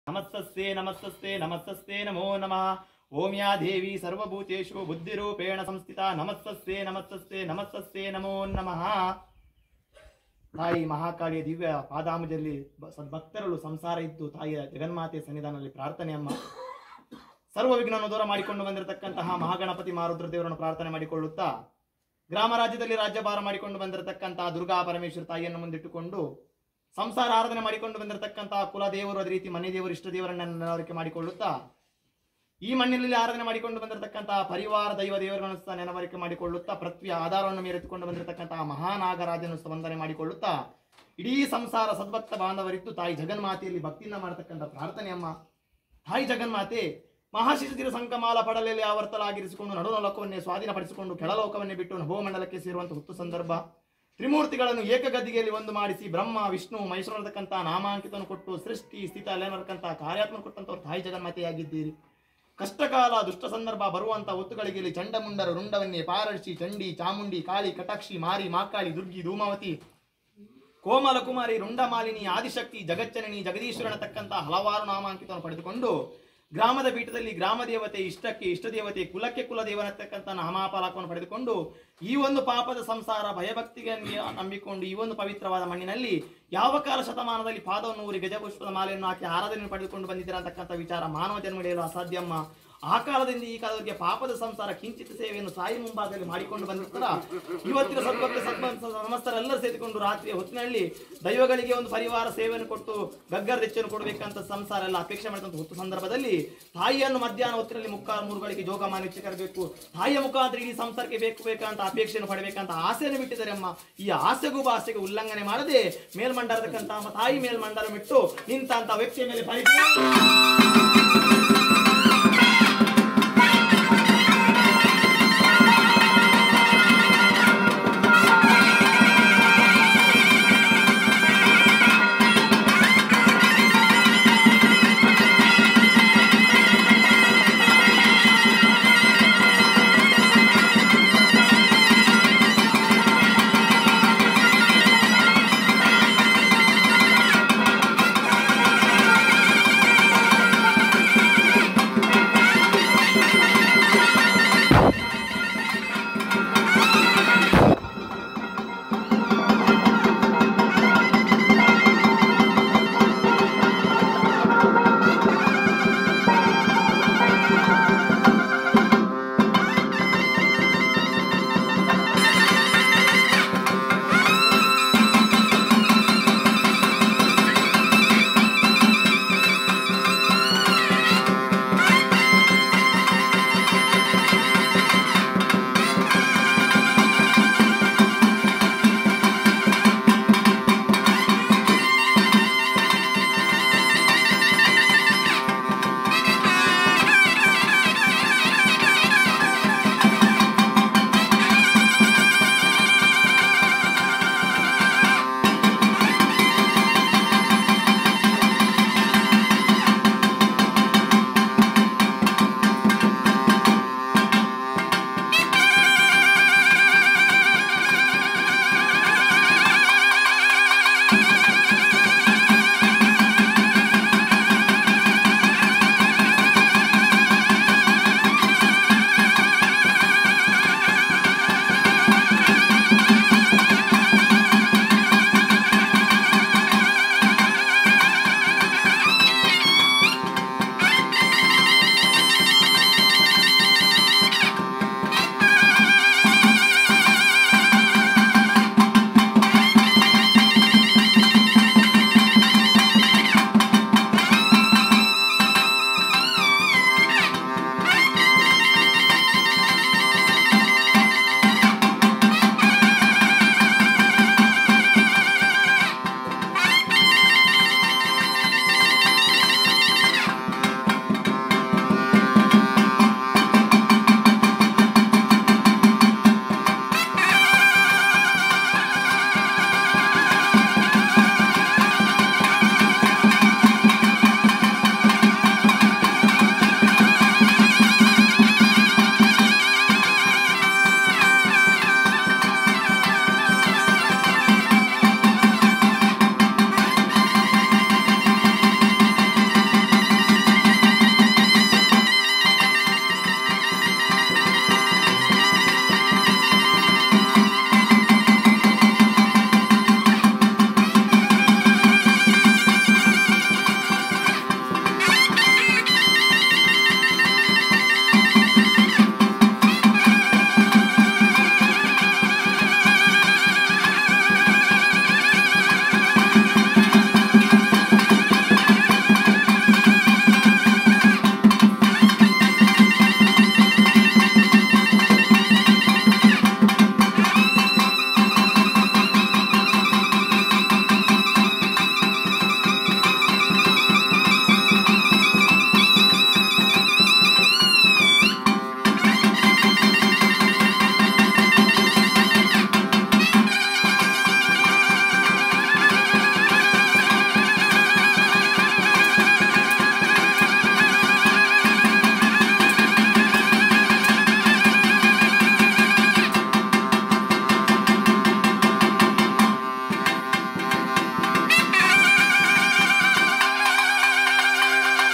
ನಮಸ್ತಸ್ತೆ ನಮಸ್ತಸ್ತೆ ನಮಸ್ತಸ್ತೆ ನಮೋ ನಮಃ ಓಂ ಯಾ ದೇವಿ ಸರ್ವಭೂತೇಷು ಬುದ್ಧಿರೂಪೇಣ ಸಂಸ್ಥಿತ ನಮಸ್ತಸ್ತೆ ನಮಸ್ತಸ್ತೆ ನಮಸ್ತಸ್ತೆ ನಮೋ ನಮಃ ತಾಯಿ ಮಹಾಕಾಳಿಯ ದಿವ್ಯ ಪಾದಾಮದಲ್ಲಿ ಬ- ಸದ್ಭಕ್ತರಳು ಸಂಸಾರ ಇದ್ದು ತಾಯಿಯ ಜಗನ್ಮಾತೆಯ ಸನ್ನಿಧಾನದಲ್ಲಿ ಪ್ರಾರ್ಥನೆ ಅಮ್ಮ ಸರ್ವ ವಿಘ್ನವನ್ನು ದೂರ ಮಾಡಿಕೊಂಡು ಬಂದಿರತಕ್ಕಂತಹ ಮಹಾಗಣಪತಿ ಮಾರುದ್ರ ದೇವರನ್ನು ಪ್ರಾರ್ಥನೆ ಮಾಡಿಕೊಳ್ಳುತ್ತಾ ಗ್ರಾಮ ರಾಜ್ಯದಲ್ಲಿ ರಾಜ್ಯಭಾರ ಮಾಡಿಕೊಂಡು ಬಂದಿರತಕ್ಕಂತಹ ದುರ್ಗಾ ಪರಮೇಶ್ವರ ತಾಯಿಯನ್ನು ಮುಂದಿಟ್ಟುಕೊಂಡು ಸಂಸಾರ ಆರಾಧನೆ ಮಾಡಿಕೊಂಡು ಬಂದಿರತಕ್ಕಂತಹ ಕುಲ ದೇವರು ಅದೇ ರೀತಿ ಮನೆ ದೇವರು ಇಷ್ಟ ದೇವರನ್ನ ನೆನವರಿಕೆ ಮಾಡಿಕೊಳ್ಳುತ್ತಾ ಈ ಮಣ್ಣಿನಲ್ಲಿ ಆರಾಧನೆ ಮಾಡಿಕೊಂಡು ಬಂದಿರತಕ್ಕಂತಹ ಪರಿವಾರ ದೈವ ದೇವರುಗಳನ್ನು ಸಹ ನೆನವರಿಕೆ ಮಾಡಿಕೊಳ್ಳುತ್ತಾ ಪೃಥ್ವಿಯ ಆಧಾರವನ್ನು ಮೇರೆತ್ತುಕೊಂಡು ಬಂದಿರತಕ್ಕಂತಹ ಮಹಾನಾಗರಾಜನು ಸಹ ವಂದನೆ ಮಾಡಿಕೊಳ್ಳುತ್ತಾ ಇಡೀ ಸಂಸಾರ ಸದ್ಭಕ್ತ ಬಾಂಧವರಿದ್ದು ತಾಯಿ ಜಗನ್ಮಾತೆಯಲ್ಲಿ ಭಕ್ತಿಯಿಂದ ಮಾಡತಕ್ಕಂಥ ಪ್ರಾರ್ಥನೆ ಅಮ್ಮ ತಾಯಿ ಜಗನ್ಮಾತೆ ಮಹಾಶಿಶುತಿರ ಸಂಕಮಾಲ ಪಡಲೆಯಲ್ಲಿ ಆವರ್ತಲಾಗಿರಿಸಿಕೊಂಡು ನಡುನಲೋಕವನ್ನೇ ಸ್ವಾಧೀನಪಡಿಸಿಕೊಂಡು ಕೆಳಲೋಕವನ್ನೇ ಬಿಟ್ಟು ನಭೋಮಂಡಲಕ್ಕೆ ಸೇರುವಂತಹ ಹುತ್ತು ಸಂದರ್ಭ ತ್ರಿಮೂರ್ತಿಗಳನ್ನು ಏಕಗದ್ದಿಗೆಯಲ್ಲಿ ಒಂದು ಮಾಡಿಸಿ ಬ್ರಹ್ಮ ವಿಷ್ಣು ಮಹೇಶ್ವರ ಅನ್ನತಕ್ಕಂಥ ನಾಮಾಂಕಿತವನ್ನು ಕೊಟ್ಟು ಸೃಷ್ಟಿ ಸ್ಥಿತ ಅಲೆನರ್ತಕ್ಕಂಥ ಕಾರ್ಯಾತ್ಮ ಕೊಟ್ಟಂತವ್ರು ತಾಯಿ ಜಗನ್ಮಾತೆಯಾಗಿದ್ದೀರಿ ಕಷ್ಟಕಾಲ ದುಷ್ಟ ಸಂದರ್ಭ ಬರುವಂತ ಹೊತ್ತುಗಳಿಗೆ ಇಲ್ಲಿ ಚಂಡಮುಂಡರ ರುಂಡವನ್ನೇ ಪಾರಡಿಸಿ ಚಂಡಿ ಚಾಮುಂಡಿ ಕಾಳಿ ಕಟಾಕ್ಷಿ ಮಾರಿ ಮಾಕಾಳಿ ದುರ್ಗಿ ಧೂಮಾವತಿ ಕೋಮಲ ಕುಮಾರಿ ರುಂಡಮಾಲಿನಿ ಆದಿಶಕ್ತಿ ಜಗಚ್ಚನನಿ ಜಗದೀಶ್ವರನ ತಕ್ಕಂತ ಹಲವಾರು ನಾಮಾಂಕಿತವನ್ನು ಪಡೆದುಕೊಂಡು ಗ್ರಾಮದ ಪೀಠದಲ್ಲಿ ಗ್ರಾಮ ದೇವತೆ ಇಷ್ಟಕ್ಕೆ ಇಷ್ಟ ದೇವತೆ ಕುಲಕ್ಕೆ ಕುಲ ದೇವನತಕ್ಕಂಥ ನಾಮಾಫಲಕವನ್ನು ಪಡೆದುಕೊಂಡು ಈ ಒಂದು ಪಾಪದ ಸಂಸಾರ ಭಯಭಕ್ತಿಗೆ ನಂಬಿಕೊಂಡು ಈ ಒಂದು ಪವಿತ್ರವಾದ ಮಣ್ಣಿನಲ್ಲಿ ಯಾವ ಕಾಲ ಶತಮಾನದಲ್ಲಿ ಪಾದವನ್ನು ಊರಿ ಗಜಪುಷ್ಪದ ಮಾಲೆಯನ್ನು ಹಾಕಿ ಆರಾಧನೆ ಪಡೆದುಕೊಂಡು ಬಂದಿದ್ದೀರಾ ಅಂತಕ್ಕಂಥ ವಿಚಾರ ಮಾನವ ಜನ್ಮ ಹಿಡಿಯಲು ಅಸಾಧ್ಯಮ್ಮ ಆ ಕಾಲದಿಂದ ಈ ಕಾಲದವರೆಗೆ ಪಾಪದ ಸಂಸಾರ ಕಿಂಚಿತ ಸೇವೆಯನ್ನು ಸಾಯಿ ಮುಂಭಾಗದಲ್ಲಿ ಮಾಡಿಕೊಂಡು ಬಂದಿರ್ತಾರ ಇವತ್ತಿನ ಸದ್ಭಕ್ತ ಸದ್ಭಕ್ತ ಸಮಸ್ತರೆಲ್ಲರೂ ಸೇರಿಕೊಂಡು ರಾತ್ರಿಯ ಹೊತ್ತಿನಲ್ಲಿ ದೈವಗಳಿಗೆ ಒಂದು ಪರಿವಾರ ಸೇವೆಯನ್ನು ಕೊಟ್ಟು ಗಗ್ಗರ ದೆಚ್ಚನ್ನು ಕೊಡಬೇಕಂತ ಸಂಸಾರ ಎಲ್ಲ ಅಪೇಕ್ಷೆ ಮಾಡಿದಂತ ಹೊತ್ತು ಸಂದರ್ಭದಲ್ಲಿ ತಾಯಿಯನ್ನು ಮಧ್ಯಾಹ್ನ ಹೊತ್ತಿನಲ್ಲಿ ಮುಕ್ಕಾಲು ಮೂರುಗಳಿಗೆ ಜೋಗಮಾನ ಕರಬೇಕು ತಾಯಿಯ ಮುಖಾಂತರ ಇಡೀ ಸಂಸಾರಕ್ಕೆ ಬೇಕು ಬೇಕಂತ ಅಪೇಕ್ಷೆಯನ್ನು ಪಡಬೇಕಂತ ಆಸೆಯನ್ನು ಬಿಟ್ಟಿದ್ದಾರೆ ಅಮ್ಮ ಈ ಆಸೆಗೂ ಭಾಷೆಗೆ ಉಲ್ಲಂಘನೆ ಮಾಡದೆ ಮೇಲ್ಮಂಡಲದಕ್ಕಂತ ತಾಯಿ ಮೇಲ್ಮಂಡಲ ಬಿಟ್ಟು ನಿಂತ ವ್ಯಕ್ತಿಯ ಮೇಲೆ ಪರಿಪೂರ್ಣ ಿ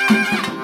ಿ